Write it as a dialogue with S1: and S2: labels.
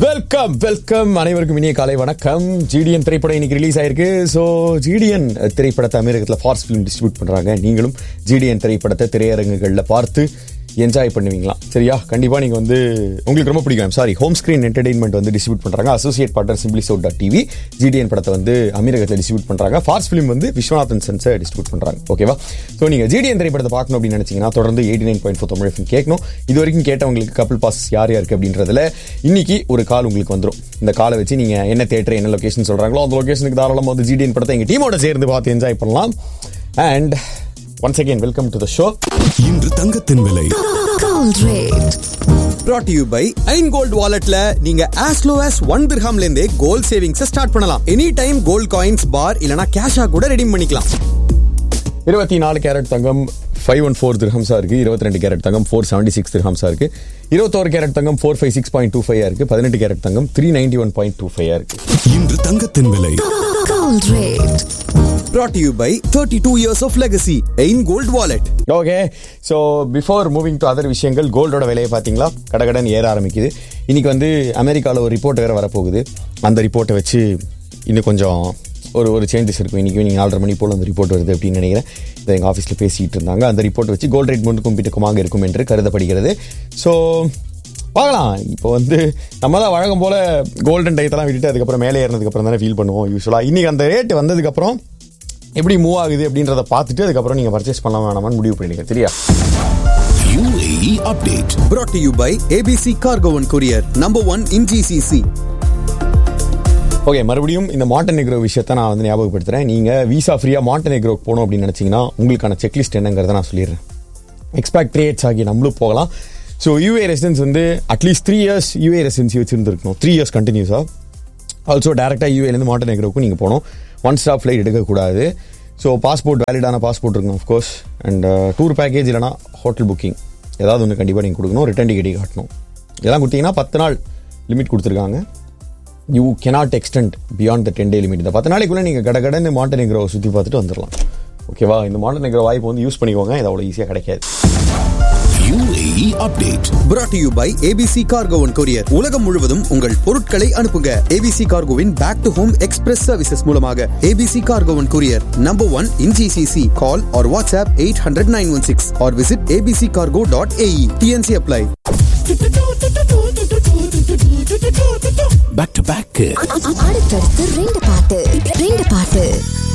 S1: Welcome welcome அனைவருக்கும் இனிய காலை வணக்கம் ஜிடிஎன் திரைப்படம் இன்னைக்கு ரிலீஸ் ஆயிருக்கு ஸோ ஜிடிஎன் திரைப்படத்தை அமெரிக்கத்தில் ஃபார்ஸ் ஃபிலிம் டிஸ்ட்ரிபியூட் பண்றாங்க நீங்களும் ஜிடிஎன் திரைப்படத்தை திரையரங்குகளில் பார்த்து என்ஜாய் பண்ணுவீங்களா சரியா கண்டிப்பா நீங்க வந்து உங்களுக்கு ரொம்ப பிடிக்கும் சாரி ஹோம் ஸ்கிரீன் என்டர்டைன்மெண்ட் வந்து டிஸ்ட்ரிபியூட் பண்றாங்க associate partner simply south dot TV GTN படத்தை வந்து அமீரகத்தில் டிஸ்ட்ரிபியூட் பண்றாங்க ஃபார்ஸ் ஃபிலிம் வந்து விஸ்வநாதன் சென்ஸை டிஸ்ட்ரிபியூட் பண்றாங்க ஓகேவா ஸோ நீங்க ஜிடிஎன் திரைப்படத்தை பார்க்கணும் அப்படின்னு நினைச்சீங்கன்னா தொடர்ந்து eighty nine point four Tamil FM கேட்கணும் இது வரைக்கும் கேட்டவங்களுக்கு கப்பிள் பாஸ் யார் யாருக்கு அப்படின்றதுல இன்னைக்கு ஒரு கால் உங்களுக்கு வந்துடும் இந்த காலை வச்சு நீங்க என்ன தேட்டர் என்ன லொகேஷன் சொல்றாங்களோ அந்த லொகேஷனுக்கு தாராளமாக வந்து ஜிடிஎன் படத்தை எங்க டீமோட சேர்ந்து பார்த்து என்ஜாய் பண்ணலாம் and once again welcome to the show
S2: இன்று தங்கத்தின் விலை
S3: Gold rate.
S4: brought to you by Ain gold வாலெட்ல நீங்க as low as ஒன் திர்ஹாம்ல இருந்தே கோல்ட் சேவிங்ஸ் ஸ்டார்ட் பண்ணலாம் any time gold coins bar இல்லனா கேஷா கூட ரெடீம் பண்ணிக்கலாம்
S1: இருபத்தி நாலு கேரட் தங்கம் ஃபைவ் ஒன் ஃபோர் திரஹம்ஸா இருக்கு இருபத்தி ரெண்டு கேரட் தங்கம் ஃபோர் செவன்டி சிக்ஸ் திரஹம்ஸா இருக்கு இருபத்தோரு கேரட் தங்கம் four five six point two five இருக்கு பதினெட்டு கேரட் தங்கம் three ninety one point two five இருக்கு
S2: இன்று தங்கத்தின் விலை
S3: Gold rate.
S4: brought to you by 32 years of legacy Ain gold wallet
S1: okay so before moving to other விஷயங்கள் கோல்டோட விலையை பார்த்தீங்களா கடகடன் ஏற ஆரம்பிக்குது இன்னைக்கு வந்து அமெரிக்காவில் ஒரு ரிப்போர்ட் வேற வரப்போகுது அந்த ரிப்போர்ட்டை வச்சு இன்னும் கொஞ்சம் ஒரு ஒரு சேஞ்சஸ் இருக்கும் இன்னைக்கு நீங்கள் நாலரை மணி போல் அந்த ரிப்போர்ட் வருது அப்படின்னு நினைக்கிறேன் இதை எங்கள் ஆஃபீஸில் பேசிகிட்டு இருந்தாங்க அந்த ரிப்போர்ட் வச்சு கோல்ட் ரேட் முன்னுக்கும் பின்னுக்குமாக இருக்கும் என்று கருதப்படுகிறது ஸோ பார்க்கலாம் இப்போ வந்து நம்ம தான் வழக்கம் போல் கோல்டன் டயத்தெல்லாம் விட்டுட்டு அதுக்கப்புறம் மேலே ஏறினதுக்கப்புறம் தானே ஃபீல் பண்ணுவோம் யூஸ்வலாக இன்றைக்கி அந்த ரேட் வந்ததுக்கப்புறம் எப்படி மூவ் ஆகுது அப்படின்றத பார்த்துட்டு அதுக்கப்புறம் நீங்கள் பர்ச்சேஸ் பண்ணலாம் வேணாமான்னு முடிவு பண்ணிடுங்க சரியா
S2: UAE update
S4: brought to you by ABC Cargo and Courier number 1 in GCC
S1: okay மறுபடியும் இந்த மாண்டனெக்ரோ விஷயத்த நான் வந்து ஞாபகப்படுத்துறேன் நீங்கள் விசா ஃப்ரீயாக மாண்டனெக்ரோக்கு போகணும் அப்படின்னு நினச்சிங்கன்னா உங்களுக்கான செக்லிஸ்ட் என்னங்கிறத நான் சொல்லிடுறேன் எக்ஸ்பேக்ட்ரேட்ஸ் ஆகி நம்மளும் போகலாம் ஸோ யூஏ ரெசிடென்ஸ் வந்து at least three years UAE residency வச்சுருந்துருக்கணும் த்ரீ இயர்ஸ் கண்டினியூஸாக ஆல்சோ டேரெக்டாக யூஏலேருந்து மாண்டனெக்ரோக்கும் நீங்கள் போகணும் ஒன் ஸ்டாப் ஃப்ளைட் எடுக்கக்கூடாது ஸோ பாஸ்போர்ட் வேலிடான பாஸ்போர்ட் இருக்கணும் ஆஃப்கோர்ஸ் அண்ட் டூர் பேக்கேஜ் இல்லைனா ஹோட்டல் புக்கிங் ஏதாவது ஒன்று கண்டிப்பாக நீங்கள் கொடுக்கணும் ரிட்டர்ன் டிக்கெட் காட்டணும் இதெல்லாம் கொடுத்தீங்கன்னா பத்து நாள் லிமிட் கொடுத்துருக்காங்க you cannot extend beyond the ten day limit இந்த பத்து நாளைக்குள்ளே நீங்கள் கடகடன்னு மாண்டனெக்ரோ சுற்றி பார்த்துட்டு வந்துடலாம் ஓகேவா இந்த மாண்டனெக்ரோ வாய்ப்பு வந்து யூஸ் பண்ணிக்கோங்க இது அவ்வளோ ஈஸியாக கிடைக்காது
S2: UAE update
S4: brought to you by ABC Cargo and Courier உலகம் முழுவதும் உங்கள் பொருட்களை அனுப்புங்க ABC Cargoவின் back to home express services மூலமாக ABC Cargo and Courier number 1 in GCC call or WhatsApp 800 916 or visit abccargo.ae TNC apply
S2: back to back
S3: அடுத்தடுத்து ரெண்டு பாட்டு ரெண்டு பாட்டு